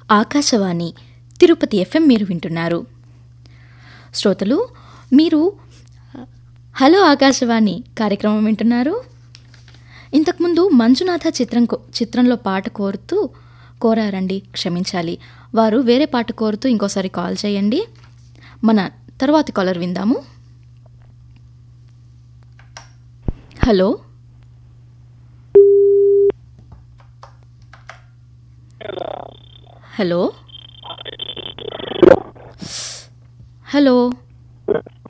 Akashvani Tirupati FM మీరు వింటున్నారు శ్రోతలు మీరు హలో ఆకాశవాణి కార్యక్రమం వింటున్నారు ఇంతకుముందు మంజునాథ చిత్రం కో- చిత్రంలో పాట కోరుతూ కోరారండి క్షమించాలి వారు వేరే పాట కోరుతూ ఇంకోసారి కాల్ చేయండి మన తర్వాతి కాలర్ విందాము హలో హలో హలో